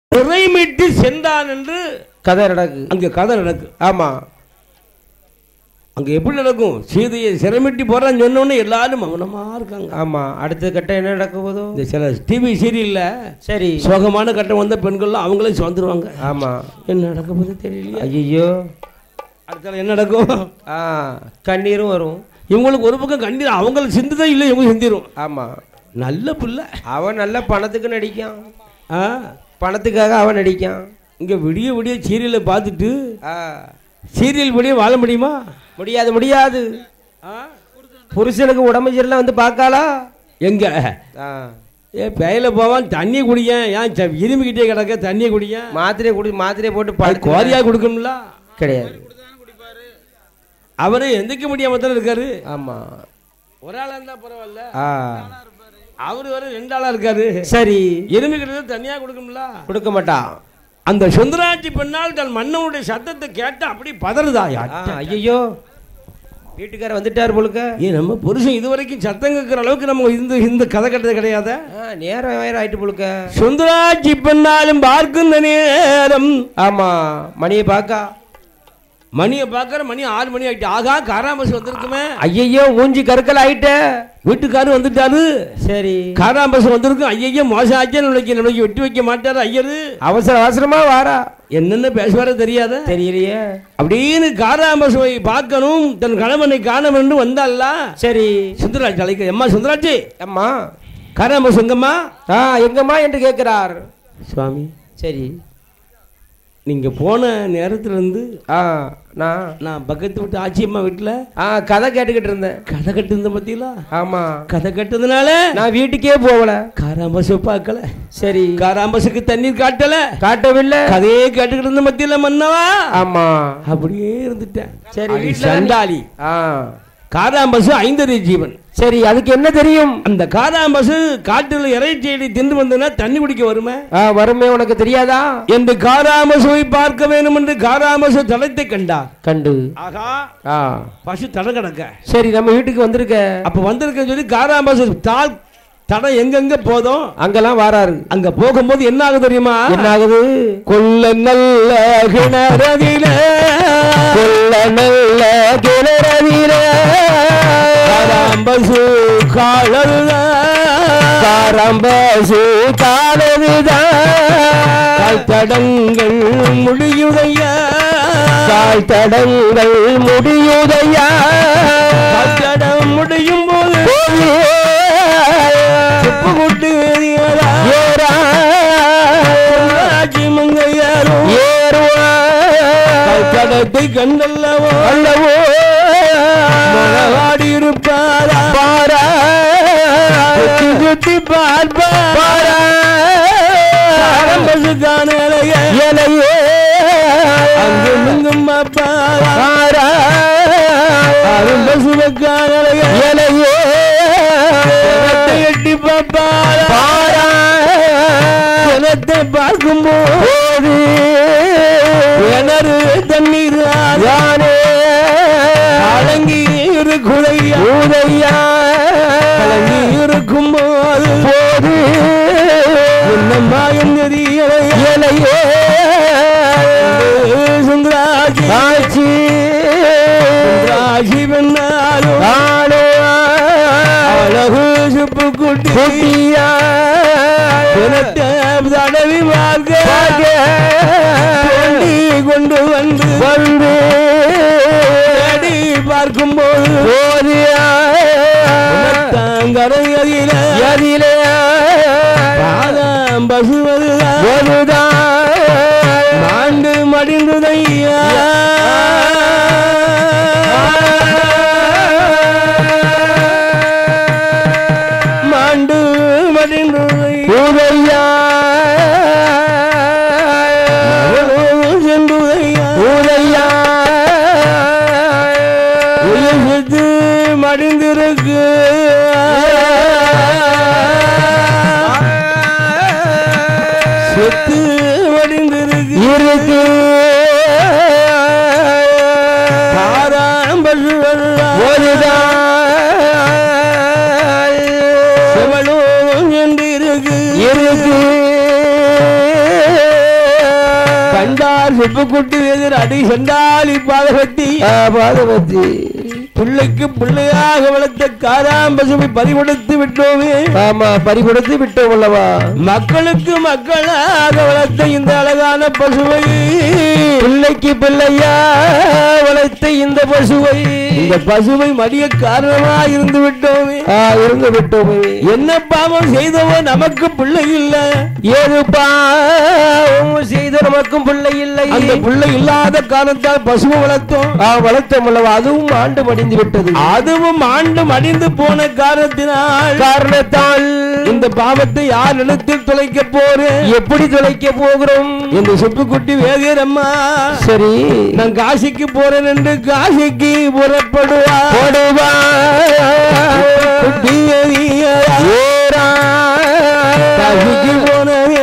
நிறைமிட்டு சென்றான் என்று கதை நடக்கு அங்க கதை நடக்கு ஆமா அங்க எப்படி நடக்கும் சீதையை சிரமிட்டி போறான்னு சொன்ன உடனே எல்லாரும் மௌனமா இருக்காங்க ஆமா அடுத்த கட்டம் என்ன நடக்க போதோ இந்த சில டிவி சீரியல்ல சரி சோகமான கட்டம் வந்த பெண்கள்லாம் அவங்களே சுதந்துருவாங்க ஆமா என்ன நடக்க போது தெரியலையே ஐயோ அடுத்தால என்ன நடக்கும் ஆ கண்ணீரும் வரும் இவங்களுக்கு ஒரு பக்கம் கண்ணீர் அவங்கள சிந்துதான் இல்லை இவங்க சிந்திரும் ஆமா நல்ல பிள்ளை அவன் நல்ல பணத்துக்கு நடிக்கான் ஆ பணத்துக்காக அவன் நடிக்கான் இங்க விடிய விடிய சீரியலை பார்த்துட்டு ஆ சீரியல் படியே வாழ முடியுமா முடியாது முடியாது புருஷனுக்கு உடம்பு சரியில்லை வந்து பார்க்காளா எங்க ஆ ஏ பேயில போவான் தண்ணி குடியேன் ஏன் ச- இருமிக்கிட்டே கிடக்க தண்ணி குடியேன் மாத்திரை குடி மாத்திரையை போட்டு அது படுத்து கோரியா கொடுக்கணும்ல கிடையாது அவரு எந்திரிக்க முடியாம தானே இருக்காரு ஆமா ஒரு ஆளா இருந்தா பரவாயில்ல ஆ அவரு வர ரெண்டு ஆளா இருக்காரு சரி இருமிக்கிறது தனியா கொடுக்கணும்ல கொடுக்க மாட்டான் அந்த சுந்தராட்சி பெண்ணால் தன் மன்னனுடைய சத்தத்தை கேட்டு அப்படி பதறுதா ஐயோ வீட்டுக்காரர் வந்துட்டார் போலுக்க ஏன் நம்ம புருஷன் இதுவரைக்கும் சத்தம் கேட்கிற அளவுக்கு நம்ம இந்த இந்த கதை கட்டது கிடையாத ஆ, நேரம் வேற ஆயிட்டு போலுக்க சுந்தராட்சி பெண்ணாலும் பார்க்கும் நேரம் ஆமா மணியை பார்க்கா மணியை பார்க்கற மணி ஆறு மணி ஆயிட்டு ஆகா காராம்பஸ் வந்திருக்குமே ஐயையோ மூஞ்சி கருக்கல் ஆயிட்ட வீட்டுக்காரர் வந்துட்டாரு சரி காராம்பஸ் வந்திருக்கும் ஐயையோ மோசம் ஆச்சே நம்மளுக்கு நம்மளுக்கு வெட்டி வைக்க மாட்டாரு ஐயரு அவசர அவசரமா வாரா என்னென்ன பேசுவாரோ தெரியாத தெரியலையே அப்படின்னு காராம்பசுவை பார்க்கணும் தன் கணவனை காண வேண்டும் வந்தால சரி சுந்தராட்சி அழைக்க அம்மா சுந்தராட்சி அம்மா காராம்பஸ் எங்கம்மா ஆ எங்கம்மா என்று கேட்கிறார் சுவாமி சரி நீங்க போன நேரத்துல இருந்து ஆ நான் நான் பக்கத்து விட்டு ஆச்சியம்மா வீட்டுல ஆ கதை கேட்டுக்கிட்டு இருந்தேன் கதை கட்டுந்த பத்தியில ஆமா கதை கட்டுறதுனால நான் வீட்டுக்கே போகல காராம்பசு பார்க்கல சரி காராம்பசுக்கு தண்ணீர் காட்டல காட்டவில்லை கதையே கேட்டுக்கிட்டு இருந்த மத்தியில மன்னவா ஆமா அப்படியே இருந்துட்டேன் சரி, அடி வீட்ல சண்டாளி ஆ காராம்பசு ஐந்தறி ஜீவன் சரி அதுக்கு என்ன தெரியும் அந்த காராம்பசு காட்டுல இறைச்செடி தின்று வந்ததுன்னா தண்ணி குடிக்க வருமே ஆ வருமே உனக்கு தெரியாதா என்று காராமசுவை பார்க்க வேண்டும் என்று காராமசு தளத்தை கண்டார் கண்டு ஆகா ஆ பசு தடம் கிடக்க சரி நம்ம வீட்டுக்கு வந்திருக்க அப்ப வந்திருக்கேன்னு சொல்லி காராமசு தாள் தடம் எங்கெங்க போதும் அங்கெல்லாம் வாராரு அங்க போகும்போது என்ன ஆகுது தெரியுமா என்ன ஆகுது கொல்ல நல்ல கிணறதில கொல்ல நல்ல கிணறவில காராம்பசு காழல்ல காரம்பசு காலதுதான் கால் தடங்கள் முடியுதையா கால் தடங்கள் முடியுதையா கால் தடம் முடியும் போது செப்பு கொட்டு ஏறியதா ஏறா பொள்ளாச்சி மங்கையாரும் ஏறுவா கல்கடத்தை கண்டல்லவோ அல்லவோ மனவாடி இருப்பாரா பாரா சுத்தி சுத்தி பார்ப்பாரா ஆரம்பசு காணலைய எலையே அங்கும் இங்கும் பார்ப்பாரா பாரா ஆரம்பசு காணலைய எலையே கிணத்தை எட்டி பார்ப்பாரா பாரா கிணத்தை பார்க்கும்போது கிணறு தண்ணீர் யானே அடங்கி இருக்குதையா ஊதையா கலங்கி இருக்கும் போது போது என்னம்மா என்று தெரியலையா எலையே சுந்தராஜி ஆட்சி சுந்தராஜி பெண்ணாலும் ஆளோ அழகு சுப்பு குட்டி குட்டியா பிறத்த தடவி பார்க்க தோண்டி கொண்டு வந்து வந்து தேடி பார்க்கும்போது போதியா தாங்கரை அதில எதிலே பாதம் பசுவதுதான் ஒருதான் மாண்டு மடிந்துதையா மாண்டு மடிந்துதையா உதையா சென்றுதையா உதையா உயிர் செத்து மடிந்திருக்கு செத்து மடிந்திருக்கு இருக்கு பாராம்பசுவெல்லாம் ஒருதான் செவலும் என்று இருக்கு இருக்கு சொன்னார் செப்புக்குட்டி வேதர் அடி செண்டாலி பாதகத்தி ஆ, பாதவதி பிள்ளைக்கு பிள்ளையாக வளர்த்த காராம் பசுமை பறிகொடுத்து விட்டோமே ஆமா பறி கொடுத்து விட்டோம் அல்லவா மக்களுக்கு மக்களாக வளர்த்த இந்த அழகான பசுவை பிள்ளைக்கு பிள்ளையா வளர்த்த இந்த பசுவை இந்த பசுவை மடிய காரணமா இருந்து விட்டோமே ஆ, இருந்து விட்டோமே என்ன பாவம் செய்தவோ நமக்கு பிள்ளை இல்ல ஏது பாவம் செய்த நமக்கும் பிள்ளை இல்லை அந்த பிள்ளை இல்லாத காரணத்தால் பசுவை வளர்த்தோம் ஆ, வளர்த்தோம் அல்லவா அதுவும் ஆண்டு மடிந்து விட்டது அதுவும் ஆண்டு மடிந்து போன காரணத்தினால் காரணத்தால் இந்த பாவத்தை யார் இடத்தில் தொலைக்க போறேன் எப்படி தொலைக்க போகிறோம் இந்த சுப்புக்குட்டி வேகரம்மா சரி நான் காசிக்கு போறேன் என்று காசிக்கு புறப்படுவா போடுவா குட்டி எறியா. ஏறா காசிக்கு போனவே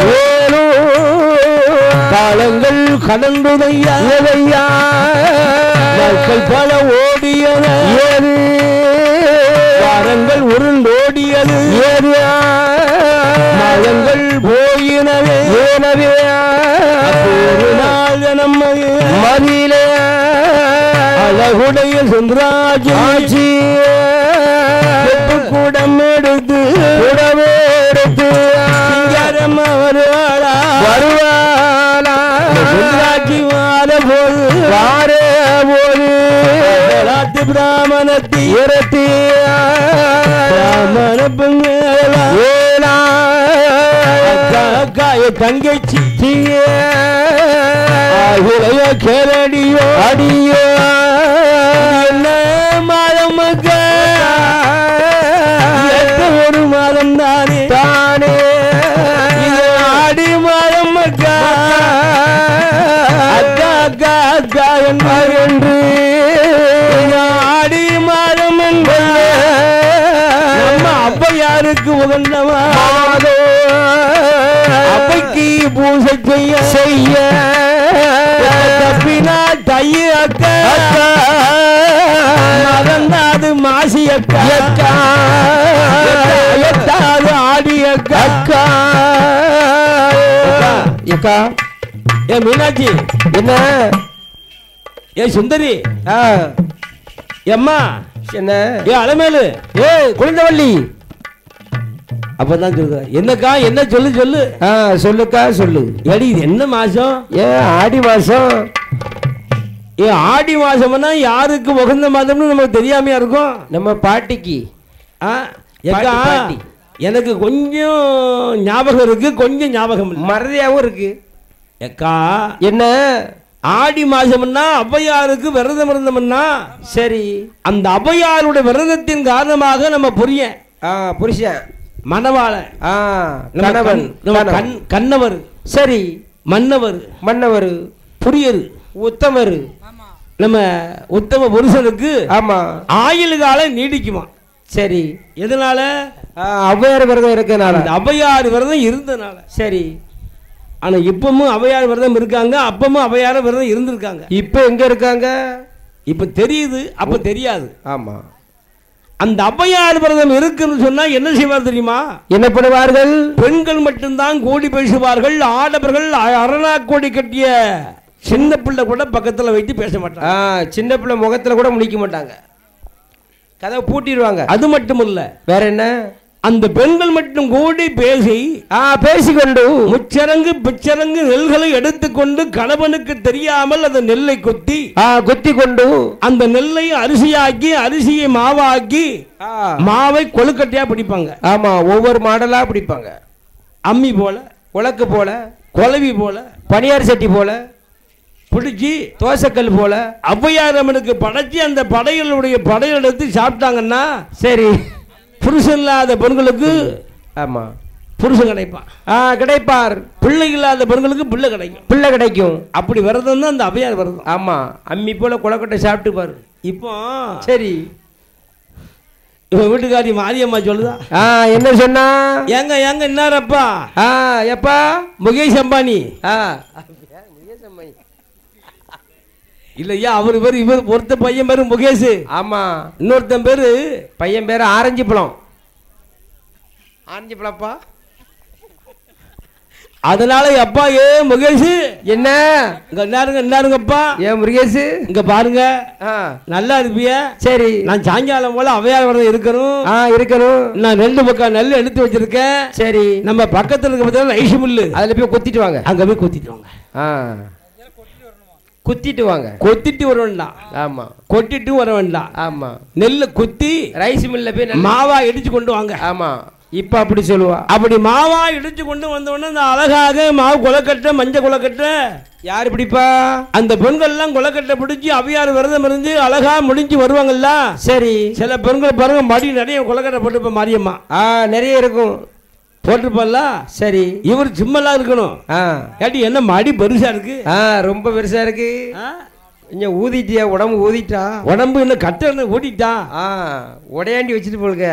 காலங்கள் கடந்துதையா ஏதையா நாட்கள் பல ஓடியன ஏது வாரங்கள் உருண்டோடியது ஏது மாதங்கள் போயினவே ஏனவே ஒரு நாள் நம்ம மதியிலே அழகுடைய சுந்தராஜி ஆட்சி கூடம் எடுத்து உடவே எடுத்து சிங்காரம் வருவாளா வருவாளா சுந்தராட்சி வார போது வாரே போது ராத்து பிராமணத்தி இரத்தி பிராமண பெண்களா ஏலா அக்கா அக்கா என் தங்கச்சி தீய ஆகிறைய கேரடியோ அடியோ என்ன மாதம் அக்கா எத்த ஒரு மாதம் தானே தானே இது ஆடி மாதம் அக்கா அக்கா அக்கா அக்கா என்று என்று இது ஆடி மாதம் என்பது நம்ம அப்பையாருக்கு உகந்தவா அப்பைக்கு பூசை செய்ய செய்ய தப்பினா தைய அக்கா அக்கா மறந்தாது மாசி அக்கா அக்கா எட்டாது ஆடி அக்கா அக்கா அக்கா ஏ மீனாட்சி என்ன ஏ சுந்தரி ஆ, எம்மா என்ன ஏ அலமேலு ஏய் குழந்தவள்ளி அப்பதான் சொல்லுற என்னக்கா என்ன சொல்லு சொல்லு ஆ சொல்லுக்கா சொல்லு ஏடி இது என்ன மாசம் ஏ ஆடி மாசம் ஏ ஆடி மாசம்னா யாருக்கு உகந்த மாதம்னு நமக்கு தெரியாமையா இருக்கும் நம்ம பாட்டிக்கு ஆ, ஏக்கா பாட்டி, பாட்டி. எனக்கு கொஞ்சம் ஞாபகம் இருக்கு கொஞ்சம் ஞாபகம் இல்லை மறதியாவும் இருக்கு ஏக்கா என்ன ஆடி மாசம்னா ஔவையாருக்கு விரதம் இருந்தோம்னா சரி அந்த ஔவையாருடைய விரதத்தின் காரணமாக நம்ம புரியன் ஆ புருஷன் மணவாள ஆ நம்ம கணவன் கண்- நம்ம கணவன். கண் கண்ணவர் சரி மன்னவர் மன்னவர் புரியர் உத்தமர் நம்ம உத்தம புருஷனுக்கு ஆமா ஆயுள் காலம் நீடிக்குமா சரி எதனால ஆ, ஔவையார் விரதம் இருக்கனால அந்த ஔவையார் விரதம் இருந்தனால சரி ஆனா இப்பவும் ஔவையார் விரதம் இருக்காங்க அப்பவும் ஔவையார் விரதம் இருந்திருக்காங்க இப்ப எங்க இருக்காங்க இப்ப தெரியுது அப்ப தெரியாது ஆமா அந்த ஔவையார் விரதம் இருக்குன்னு சொன்னா என்ன செய்வார் தெரியுமா என்ன பண்ணுவார்கள் பெண்கள் மட்டும்தான் கூடி பேசுவார்கள் ஆடவர்கள் அ- அரணா கோடி கட்டிய சின்ன பிள்ளை கூட பக்கத்துல வைத்து பேச மாட்டாங்க ஆ, சின்ன பிள்ளை முகத்துல கூட முழிக்க மாட்டாங்க கதவை பூட்டிடுவாங்க அது மட்டும் இல்ல வேற என்ன அந்த பெண்கள் மட்டும் கூடி பேசி ஆ பேசிக்கொண்டு முச்சரங்கு பிச்சரங்கு நெல்களை எடுத்துக்கொண்டு கணவனுக்கு தெரியாமல் அந்த நெல்லை கொத்தி ஆ குத்தி கொண்டு அந்த நெல்லை அரிசியாக்கி அரிசியை மாவாக்கி ஆ, மாவை கொழுக்கட்டையா பிடிப்பாங்க ஆமா ஒவ்வொரு மாடலா பிடிப்பாங்க அம்மி போல உலக்கு போல குலவி போல பனியார் சட்டி போல பிடிச்சி தோசைக்கல் போல ஔவையார் அம்மனுக்கு படைச்சி அந்த படைகளுடைய படையல் எடுத்து சாப்பிட்டாங்கன்னா சரி புருஷன் இல்லாத பெண்களுக்கு ஆமா புருஷன் கிடைப்பான் ஆ கிடைப்பார் பிள்ளை இல்லாத பெண்களுக்கு பிள்ளை கிடைக்கும் பிள்ளை கிடைக்கும் அப்படி விரதம் தான் அந்த அவையார் விரதம் ஆமா அம்மி போல குளக்கட்டை சாப்பிட்டு பாரு இப்போ சரி இவன் வீட்டுக்காரி மாரியம்மா சொல்லுதா ஆ என்ன சொன்னா ஏங்க ஏங்க என்னாரப்பா ஆ எப்பா முகேஷ் அம்பானி ஆ இல்லையா அவர் பேர் இவர் ஒருத்த பையன் பேரு முகேஷ் ஆமா இன்னொருத்தன் பேரு பையன் பேரு ஆரஞ்சு பழம் ஆரஞ்சு பழப்பா அதனால அப்பா ஏ முகேஷ் என்ன இங்க என்னாருங்க என்னாருங்கப்பா ஏன் முருகேசு இங்க பாருங்க ஆ நல்லா இருப்பிய சரி நான் சாயங்காலம் போல அவையார் விரதம் இருக்கணும் ஆ இருக்கணும் நான் ரெண்டு பக்கம் நெல் எடுத்து வச்சிருக்கேன் சரி நம்ம பக்கத்துல இருக்க பார்த்தா ஐஸ் மில்லு அதுல போய் கொத்திட்டு வாங்க அங்க போய் கொத்திட்டு வாங்க ஆ குத்திட்டு வாங்க கொத்திட்டு வர வேண்டாம் ஆமா கொட்டிட்டு வர வேண்டாம் ஆமா நெல்லை குத்தி ரைஸ் மில்ல போய் நல்ல- மாவா இடிச்சு கொண்டு வாங்க ஆமா இப்ப அப்படி சொல்லுவா அப்படி மாவா இடிச்சு கொண்டு வந்த உடனே அந்த அழகாக மாவு கொலக்கட்டை மஞ்சள் கொலக்கட்டை யாரு பிடிப்பா அந்த பெண்கள்லாம் கொலக்கட்டை பிடிச்சி அவியார் விரதம் இருந்து அழகா முடிஞ்சு வருவாங்கல்ல சரி சில பெண்கள் பாருங்க மடி நிறைய கொலக்கட்டை போட்டுப்ப மாரியம்மா ஆ நிறைய இருக்கும் போட்டிருப்பல்ல சரி இவர் சிம்மலா இருக்கணும் ஆ கேட்டி என்ன மடி பெருசா இருக்கு ஆ ரொம்ப பெருசா இருக்கு ஆ? கொஞ்சம் ஊதிட்டியா உடம்பு ஊதிட்டா உடம்பு இன்னும் கட்ட ஓட்டிட்டான் ஆ உடையாண்டி வச்சுட்டு போலுங்க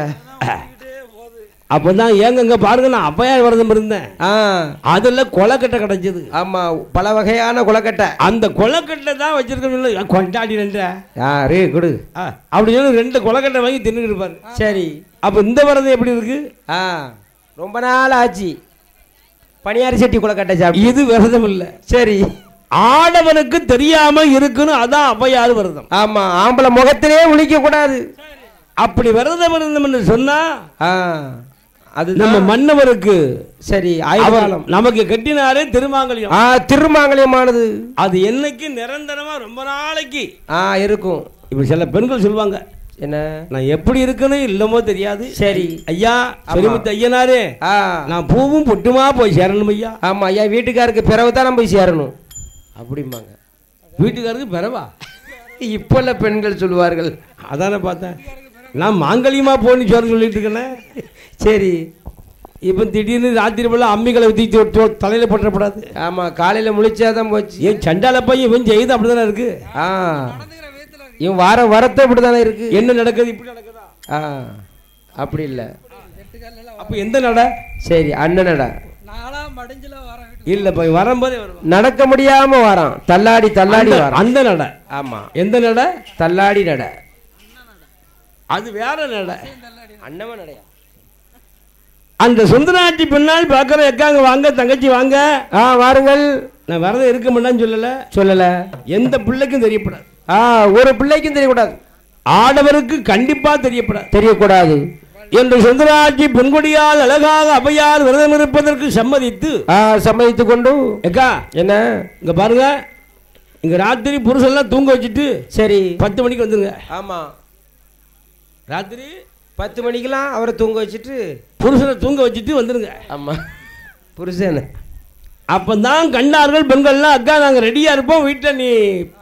அப்பதான் ஏங்கங்க பாருங்க நான் அப்பயார் விரதம் இருந்தேன் ஆ அதுல கொலக்கட்டை கிடைச்சது ஆமா பல வகையான கொலக்கட்டை அந்த கொலக்கட்டை தான் வச்சிருக்கணும் கொண்டாடி ரெண்ட யாரு கொடு அப்படி சொல்லி ரெண்டு கொலக்கட்டை வாங்கி தின்னுட்டு இருப்பாரு சரி அப்ப இந்த விரதம் எப்படி இருக்கு ஆ ரொம்ப நாள் ஆச்சு பனியாரி சட்டி கொலக்கட்டை சாப்பிட்டு இது விரதம் இல்ல சரி ஆடவனுக்கு தெரியாம இருக்கணும் அதான் அப்பயார் விரதம் ஆமா ஆம்பளை முகத்திலே முழிக்க கூடாது அப்படி விரதம் இருந்தோம்னு சொன்னா ஆ அது நம்ம மன்னவருக்கு சரி அவர் ஆயுகாலம் நமக்கு கட்டினாரே திருமாங்கல்யம் ஆ திருமாங்கல்யமானது அது என்னைக்கு நிரந்தரமா ரொம்ப நாளைக்கு ஆ இருக்கும் இப்படி சில பெண்கள் சொல்லுவாங்க என்ன நான் எப்படி இருக்கணும் இல்லமோ தெரியாது சரி ஐயா சொலிமுத்து ஐயனாரே ஆ நான் பூவும் பொட்டுமா போய் சேரணும் ஐயா ஆமா ஐயா வீட்டுக்காருக்கு பிறகு தான் நம்ம போய் சேரணும் அப்படிம்பாங்க வீட்டுக்காரருக்கு பிறவா இப்போ உள்ள பெண்கள் சொல்லுவார்கள் அதானே பார்த்தேன் நான் மாங்கல்யமா போன்னு சொல்ல சொல்லிட்டு இருக்கேனே சரி இப்போ திடீர்னு ராத்திரி போல அம்மிகளை ஊற்றி தலையில போட்டப்படாது ஆமா காலையில முழிச்சாதான் போச்சு ஏன் சண்டால பையன் இவன் செய்யுது அப்படிதானே இருக்கு ஆ இவன் வார வரத்தை இப்படிதானே இருக்கு என்ன நடக்குது இப்படி நடக்குதா ஆ அப்படி இல்லை அப்ப எந்த நட சரி அண்ணனடா இல்ல போய் வரும்போதே வருவான் நடக்க முடியாம வரான் தள்ளாடி தள்ளாடி அந்த- வரான் அந்த நட ஆமா எந்த நட தள்ளாடி நட அது வேற நட அண்ணவன் நடையா அந்த சுந்தராட்சி பின்னால் பார்க்குற எக்காங்க வாங்க தங்கச்சி வாங்க ஆ வாருங்கள் நான் விரதம் இருக்க மாட்டேன்னு சொல்லல சொல்லல எந்த பிள்ளைக்கும் தெரியப்படாது ஆ ஒரு பிள்ளைக்கும் தெரியக்கூடாது ஆடவருக்கு கண்டிப்பா தெரியப்படாது தெரியக்கூடாது என்று சுந்தராட்சி பெண்குடியால் அழகாக அவையால் விரதம் இருப்பதற்கு சம்மதித்து ஆ சம்மதித்து கொண்டு எக்கா என்ன இங்க பாருங்க இங்க ராத்திரி புருஷன்லாம் தூங்க வச்சுட்டு சரி பத்து மணிக்கு வந்துருங்க ஆமா ராத்திரி பத்து மணிக்கெல்லாம் அவரை தூங்க வச்சுட்டு புருஷனை தூங்க வச்சுட்டு வந்துருங்க ஆமா புருஷன் அப்பதான் கண்டார்கள் பெண்கள்லாம் அக்கா நாங்க ரெடியா இருப்போம் வீட்டில் நீ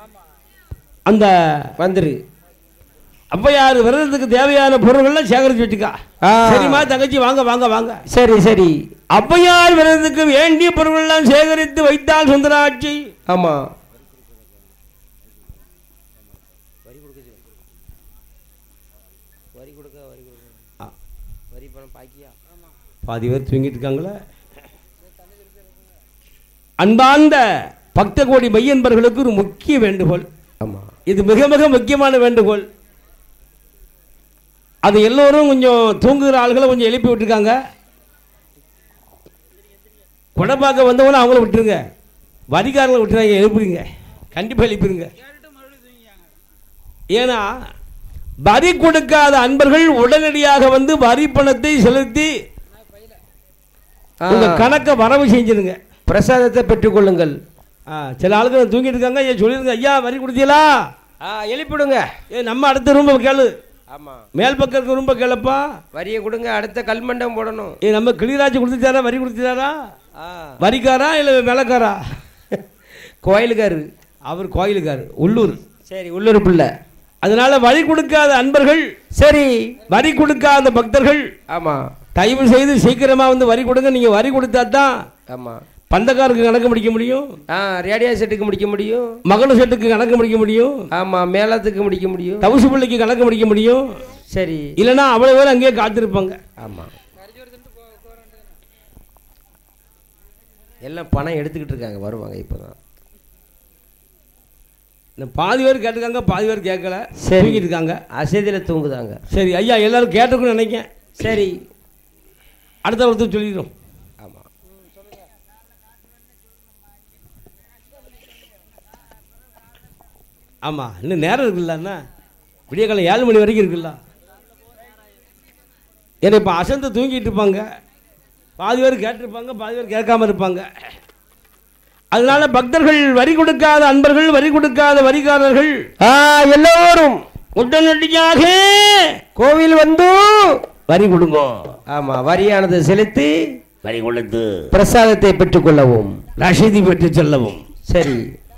அந்த வந்துரு அப்பையார் விரதத்துக்கு தேவையான பொருள்கள்லாம் சேகரிச்சு வச்சுக்கா ஆ. சரிம்மா தங்கச்சி வாங்க வாங்க வாங்க சரி சரி அப்பையார் விரதத்துக்கு வேண்டிய பொருள்கள்லாம் சேகரித்து வைத்தால் சுந்தராட்சி ஆமா பாதி பேர் தூங்கிட்டு இருக்காங்களே அன்பார்ந்த பக்த கோடி மையன்பர்களுக்கு ஒரு முக்கிய வேண்டுகோள் ஆமா இது மிக மிக முக்கியமான வேண்டுகோள் அது எல்லோரும் கொஞ்சம் தூங்குகிற ஆளுகளை கொஞ்சம் எழுப்பி விட்டுருக்காங்க கொடை பார்க்க வந்தவங்களும் அவங்கள விட்டுருங்க வரிகாரங்களை விட்டுறாங்க எழுப்புறீங்க கண்டிப்பாக எழுப்பிடுங்க ஏன்னா வரி கொடுக்காத அன்பர்கள் உடனடியாக வந்து வரி பணத்தை செலுத்தி ஆ. உங்க கணக்கை வரவு செஞ்சிருங்க பிரசாதத்தை பெற்றுக்கொள்ளுங்கள் ஆ, சில ஆளுங்க தூங்கிட்டு இருக்காங்க ஏன் சொல்லிருங்க ஐயா வரி கொடுத்தீங்களா ஆ எழுப்பிடுங்க ஏ நம்ம அடுத்த ரூம்ப கேளு ஆமா மேல் பக்கம் இருக்க ரூம்ப கேளப்பா வரியை கொடுங்க அடுத்த கல்மண்டம் போடணும் ஏ நம்ம கிளிராஜ் கொடுத்துட்டாரா வரி கொடுத்துட்டாரா ஆ வரிக்காரா இல்லை மேலக்காரா கோயிலுக்காரு அவர் கோயிலுக்காரு உள்ளூர் சரி உள்ளூர் பிள்ளை அதனால வரி கொடுக்காத அன்பர்கள் சரி வரி கொடுக்காத பக்தர்கள் ஆமா தயவு செய்து சீக்கிரமா வந்து வரி கொடுங்க நீங்க வரி கொடுத்தா தான் ஆமா பந்தக்காருக்கு கணக்கு முடிக்க முடியும் ஆ ரேடியோ செட்டுக்கு முடிக்க முடியும் மகன செட்டுக்கு கணக்கு முடிக்க முடியும் ஆமா மேளத்துக்கு முடிக்க முடியும் தவுசு பிள்ளைக்கு கணக்கு முடிக்க முடியும் சரி இல்லைன்னா அவ்வளவு பேர் அங்கேயே காத்திருப்பாங்க ஆமா எல்லாம் பணம் எடுத்துக்கிட்டு இருக்காங்க வருவாங்க இப்போதான் இந்த பாதி பேர் கேட்டிருக்காங்க பாதி பேர் கேட்கல சரி. தூங்கிட்டு இருக்காங்க அசதியில் தூங்குதாங்க சரி ஐயா எல்லாரும் கேட்டிருக்குன்னு நினைக்கேன் சரி அடுத்த ஒருத்தர் சொல்லிடுறோம் ஆமா ஆமாம் இன்னும் நேரம் இருக்குல்ல அண்ணா விடிய காலம் ஏழு மணி வரைக்கும் இருக்குல்ல ஏன்னா இப்போ அசந்து தூங்கிட்டு இருப்பாங்க பாதி பேர் கேட்டிருப்பாங்க பாதி பேர் கேட்காம இருப்பாங்க அதனால பக்தர்கள் வரி கொடுக்காத அன்பர்கள் வரி கொடுக்காத வரிகாரர்கள் ஆ எல்லோரும் உடனடியாக கோவில் வந்து வரி கொடுங்க ஆமா வரியானது செலுத்தி வரி கொடுத்து பிரசாதத்தை பெற்றுக்கொள்ளவும் ரசீதி பெற்று செல்லவும் சரி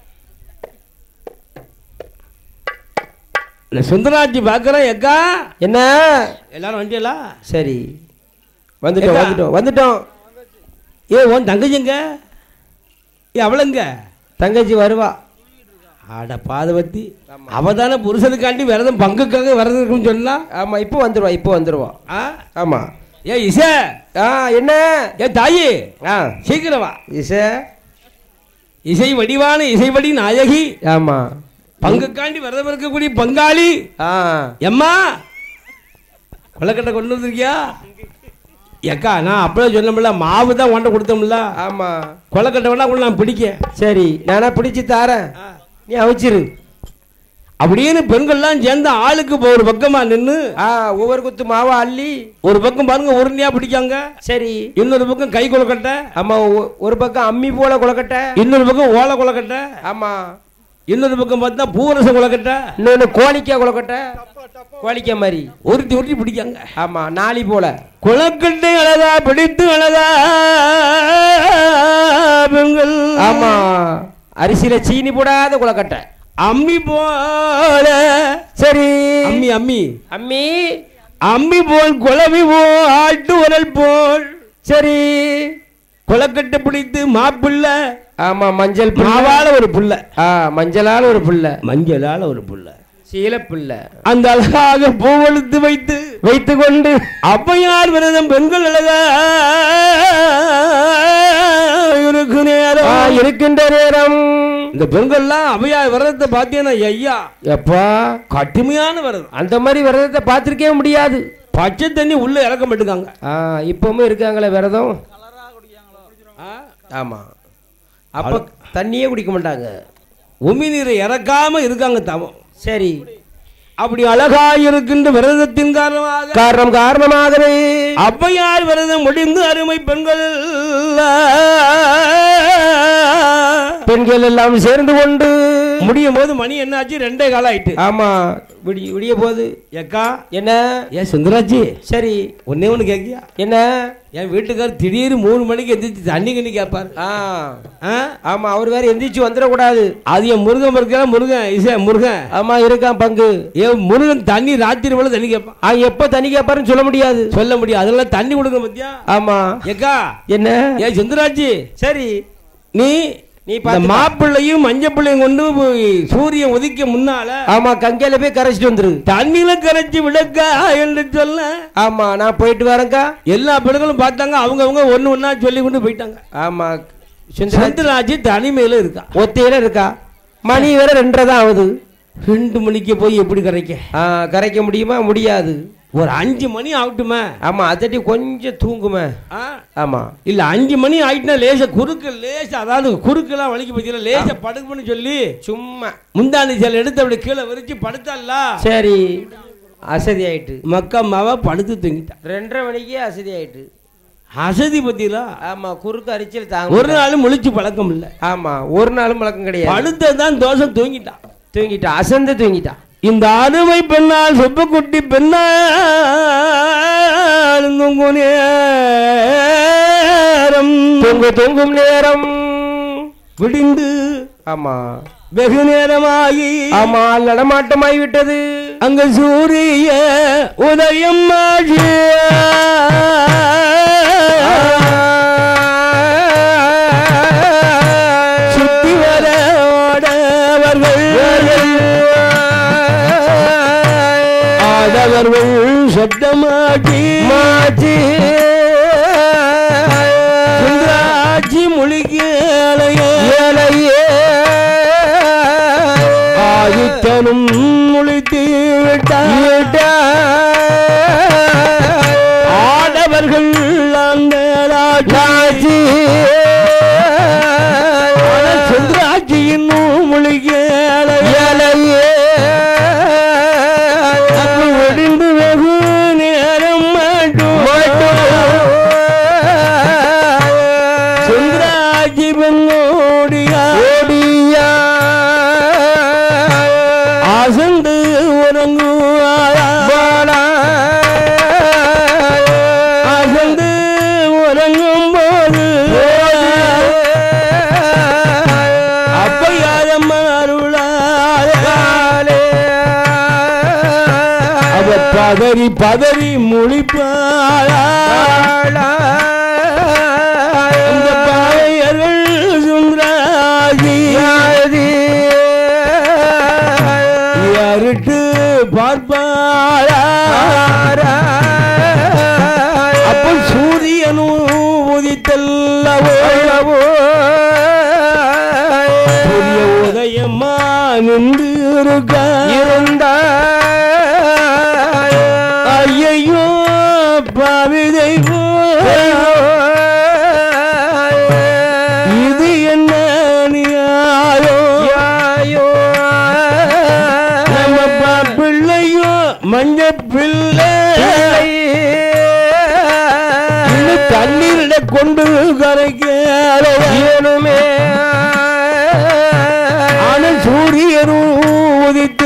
இல்லை சுந்தராட்சி பார்க்குறேன் எக்கா என்ன எல்லாரும் வண்டியலா சரி வந்துட்டோம் ஏக்கா. வந்துட்டோம் வந்துட்டோம் ஏ உன் தங்கச்சிங்க ஏ அவளுங்க தங்கச்சி வருவா ஆட பாதவத்தி அவ தானே புருஷனுக்காண்டி விரதம் பங்குக்காக விரதம் இருக்குன்னு சொன்னா ஆமா இப்போ வந்துருவா இப்போ வந்துருவா ஆ ஆமா ஏ இசை ஆ என்ன ஏ தாயி ஆ சீக்கிரம் வா இச இசை வடிவான இசைவடி நாயகி ஆமா பங்குக்காண்டி விரதம் இருக்கக்கூடிய பங்காளி ஆ எம்மா கொலக்கட்டை கொண்டு வந்திருக்கியா ஏக்கா நான் அப்படியே சொன்னோம்ல மாவு தான் உன்ட்ட கொடுத்தோம்ல ஆமா கொலக்கட்டை வேணா கூட நான் பிடிக்க சரி நானா பிடிச்சு தாரேன் நீ அவிச்சிரு அப்படின்னு பெண்கள்லாம் சேர்ந்து ஆளுக்கு இப்போ ஒரு பக்கமா நின்று ஆ ஒவ்வொரு குத்து மாவா அள்ளி ஒரு பக்கம் பாருங்க உருண்டையா பிடிக்காங்க சரி இன்னொரு பக்கம் கை கொலக்கட்டை ஆமா ஒ- ஒரு பக்கம் அம்மி போல கொலக்கட்டை இன்னொரு பக்கம் ஓலை கொலக்கட்டை ஆமா இன்னொரு பக்கம் பார்த்தா பூரச கொலக்கட்டை இன்னொன்னு கோழிக்கா கொலக்கட்டை கோழிக்கா மாதிரி உருட்டி உருட்டி பிடிக்காங்க ஆமா நாளி போல குளக்கட்டை அழகா பிடித்து அழகா பெண்கள் ஆமா அரிசியில சீனி போடாத கொலக்கட்டை அம்மி போல சரி அம்மி அம்மி அம்மி அம்மி போல் குழவி போல் ஆட்டு உரல் போல் சரி குளக்கட்டை பிடித்து மாப்பிள்ள ஆமா மஞ்சள் புல்ல மாவால ஒரு புள்ள ஆ மஞ்சளால ஒரு புல்ல மஞ்சளால ஒரு புள்ள சீல புல்ல அந்த அழகாக பூவெழுத்து வைத்து வைத்து கொண்டு அப்பையார் விரதம் பெண்கள் அழகா இருக்கு ஆ, நேரம் இருக்கின்ற நேரம் இந்த பெண்கள்லாம் அவையார் விரதத்தை பார்த்தீங்கன்னா ஐயா எப்பா கடுமையான விரதம் அந்த மாதிரி விரதத்தை பார்த்துருக்கவே முடியாது பச்சை தண்ணி உள்ள இறக்க மாட்டுக்காங்க ஆ இப்பவும் இருக்காங்களே விரதம் ஆமா அப்ப தண்ணியே குடிக்க மாட்டாங்க உமி நீரை இறக்காம இருக்காங்க தவம் சரி அப்படி அழகா இருக்கின்ற விரதத்தின் காரணமாக காரணம் காரணமாகவே அப்பையார் விரதம் முடிந்து அருமை பெண்கள் பெண்கள் எல்லாம் சேர்ந்து கொண்டு முடியும் போது மணி என்னாச்சு ரெண்டே காலம் ஆயிட்டு ஆமா விடிய விடிய போகுது ஏக்கா என்ன ஏன் சுந்தராஜி சரி ஒன்னே ஒன்று கேட்கியா என்ன என் வீட்டுக்காரர் திடீர்னு மூணு மணிக்கு எந்திரிச்சு தண்ணி கண்ணி கேட்பாரு ஆ ஆ? ஆமா அவர் வேற எந்திரிச்சு வந்துடக்கூடாது அது என் முருகன் இருக்கிற முருகன் இசை முருகன் ஆமா இருக்கான் பங்கு என் முருகன் தண்ணி ராத்திரி போல தண்ணி கேட்பான் ஆ எப்ப தண்ணி கேட்பாருன்னு சொல்ல முடியாது சொல்ல முடியும் அதெல்லாம் தண்ணி கொடுக்க பத்தியா ஆமா ஏக்கா என்ன ஏன் சுந்தராஜி சரி நீ நீ நீ பார்த்துக்க. மாப்பிள்ளையும் மஞ்சள் பிள்ளையும் கொண்டு போய் சூரியன் உதிக்க முன்னால ஆமா கங்கையில போய் கரைச்சிட்டு வந்துரு தண்ணியில கரைச்சி விடக்கா என்று சொல்ல ஆமா நான் போயிட்டு வரேன்க்கா எல்லா பெண்களும் பார்த்தாங்க அவங்க அவங்க ஒண்ணு ஒண்ணா சொல்லி கொண்டு போயிட்டாங்க ஆமா சுந்தரா சுந்தராஜி தனிமையில இருக்கா ஒத்தையில இருக்கா மணி வேற ரெண்டரை தான் ஆகுது ரெண்டு மணிக்கு போய் எப்படி கரைக்க ஆ கரைக்க முடியுமா முடியாது ஒரு அஞ்சு மணி ஆகட்டுமே ஆமா அதட்டி கொஞ்சம் தூங்குமே ஆ? ஆமா இல்ல அஞ்சு மணி ஆயிட்டுனா லேச குறுக்கு லேச அதாவது குறுக்கெல்லாம் வலிக்கு பத்தியில லேச படுக்குன்னு சொல்லி சும்மா முந்தானி சேலை எடுத்து அப்படி கீழே விரிச்சு படுத்தால சரி அசதி ஆயிட்டு மக்கா மாவ படுத்து தூங்கிட்டான் ரெண்டரை மணிக்கே அசதி ஆயிட்டு அசதி பத்தியில ஆமா குறுக்கு அரிச்சல் தாங்க ஒரு நாள் முழிச்சு பழக்கம் இல்ல ஆமா ஒரு நாளும் பழக்கம் கிடையாது படுத்ததான் தோசை தூங்கிட்டான் தூங்கிட்டா அசந்து தூங்கிட்டா இந்த அருமை பெண்ணால் சுப்புக்குட்டி பெண்ணால் தூங்கு நேரம் தூங்கு தூங்கும் நேரம் விடிந்து ஆமா வெகு நேரமாகி ஆமா நடமாட்டமாய் விட்டது அங்க சூரிய உதயம் ஆகி சுத்தி வர ஓடவர்கள் ஆடவர்கள் சப்தமாகி மாற்றி சுந்தராட்சி முழுகிய ஏழையே ஆதித்தனும் முழித்து விட்டார் ஆடவர்கள் அந்த ராஜி சுந்தராட்சி இன்னும் முழுகிய ஏழையே கதறி பதறி முழிப்பாளா அந்த பாவையர்கள் சுந்தராஜி யாருட்டு பார்ப்பாளா அப்ப சூரியனும் உதித்தல்லவோ சூரிய உதயமா நின்று இருக்கா ஐயையோ பாவிதை இது என்ன நியாயோ நம்ம பா- பிள்ளையோ மஞ்ச பிள்ளை இன்னும் தண்ணீரிட கொண்டு கரைக்கேனுமே ஆன சூரியனும் உதித்து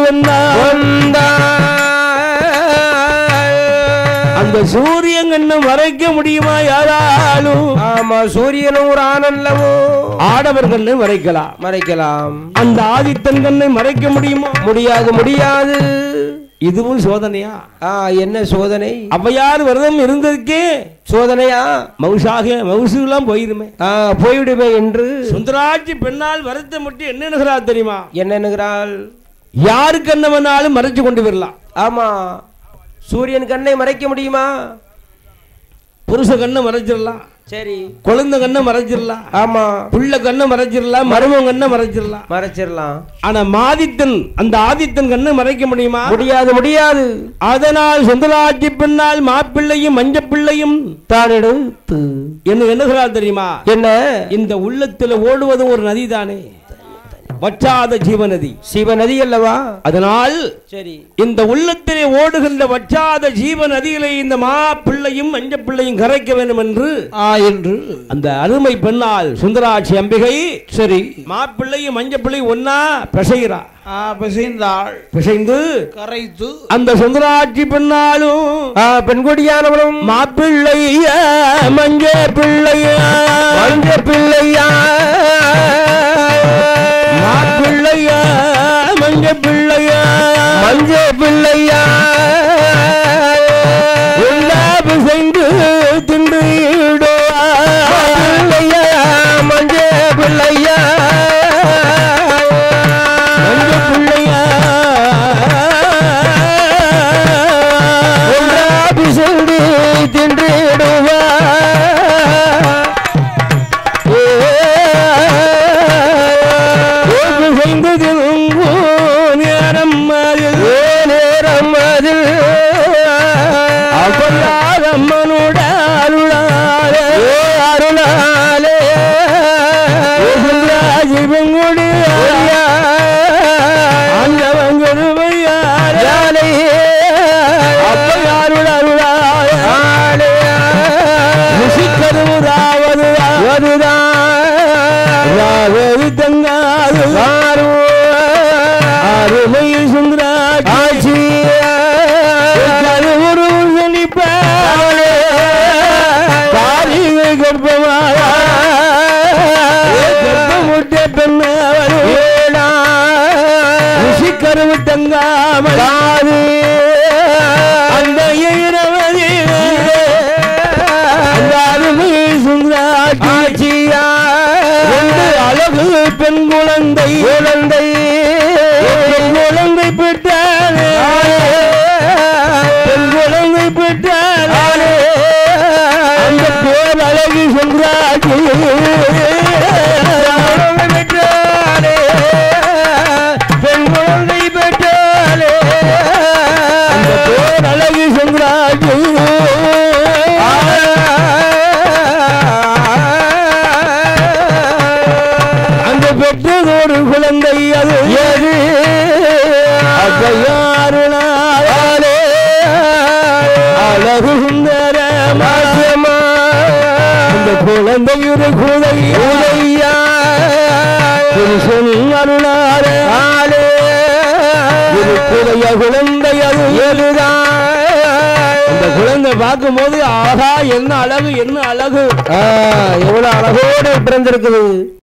அந்த சூரியன் கண்ணு மறைக்க முடியுமா யாராலும் ஆமா சூரியனும் ஒரு ஆனல்லவோ ஆடவர் கண்ணு மறைக்கலாம் மறைக்கலாம் அந்த ஆதித்தன் கண்ணை மறைக்க முடியுமா முடியாது முடியாது இதுவும் சோதனையா ஆ என்ன சோதனை அவ்வையார் விரதம் இருந்ததுக்கே சோதனையா மவுசாக மவுசு எல்லாம் போயிருமே ஆ போய்விடுமே என்று சுந்தராட்சி பெண்ணால் வரத்தை மட்டும் என்ன எண்ணுகிறார் தெரியுமா என்ன எண்ணுகிறாள் யாருக்கு என்ன வேணாலும் மறைச்சு கொண்டு வரலாம் ஆமா சூரியன் கண்ணை மறைக்க முடியுமா புருஷ கண்ணை மறைச்சிடலாம் சரி குழந்தை கண்ணை மறைச்சிடலாம் ஆமா புள்ள கண்ணை மறைச்சிடலாம் மருமகன் கண்ணை மறைச்சிடலாம் மறைச்சிடலாம் ஆனா மாதித்தன் அந்த ஆதித்தன் கண்ணை மறைக்க முடியுமா முடியாது முடியாது அதனால் சுந்தராட்சி பெண்ணால் மாப்பிள்ளையும் மஞ்ச பிள்ளையும் தான் எடுத்து என்ன எண்ணுகிறார் தெரியுமா என்ன இந்த உள்ளத்துல ஓடுவது ஒரு நதி தானே வற்றாத ஜீவநதி சிவ நதி அல்லவா அதனால் சரி இந்த உள்ளத்திலே ஓடுகின்ற வற்றாத ஜீவ நதியிலே இந்த மா பிள்ளையும் மஞ்ச பிள்ளையும் கரைக்க வேண்டும் என்று ஆ என்று அந்த அருமை பெண்ணால் சுந்தராட்சி அம்பிகை சரி மாப்பிள்ளையும் மஞ்ச பிள்ளையும் ஒன்னா பிசைகிறா ஆ பிசைந்தாள் பிசைந்து கரைத்து அந்த சுந்தராட்சி பெண்ணாலும் ஆ பெண்கொடியானவளும் மாப்பிள்ளைய மஞ்ச பிள்ளைய மஞ்ச பிள்ளையா மாப்பிள்ளைய மஞ்ச பிள்ளைய மஞ்ச பிள்ளையா எல்லா பிசைந்து தின்றுடுவா பிள்ளையா மஞ்ச பிள்ளையா மஞ்ச பிள்ளைய ஒன்றாபி சென்று தின்றிடுவா பிசைந்து திரும்பும் நேரம் அதில் நேரம் அதில் அவளால் அம்மனோட அருளாலே அருளாலே ராஜிபங்குடி ஆண்டவன் கருமையாலே அப்பையாருள் அருளாலே ருசிக்கருவதாவது ராகவி தங்காது அருமை சுந்தராட்சி கருவுரு சனிப்பாலே காரிகை கர்ப்பமாக கர்ப்பமுட்ட பெண்ணாவது ருசி கருவு தங்காமல் அந்த இரவதி அந்த அருமை சுந்தராட்சி ரெண்டு அழகு பெண் குழந்தை குழந்தை பெண் குழந்தை பெற்றாலே பெண் குழந்தை பெற்றாலே அந்த பேர் அழகி சுந்தராட்சி பெற்றாலே பெண் குழந்தை பெற்றாலே அந்த பேர் அழகி சுந்தராட்சி அந்த பெற்றதோடு குழந்தை அது எது அதையாருளாலே அழகு சுந்தர மாசியமா அந்த குழந்தை ஒரு குதை உதையா புருஷன் அருளாலே ஆலே ஒரு குதைய குழந்தை அது எதுதான் அந்த குழந்தை பார்க்கும்போது ஆகா என்ன அழகு என்ன அழகு எவ்வளவு அழகோடு பிறந்திருக்குது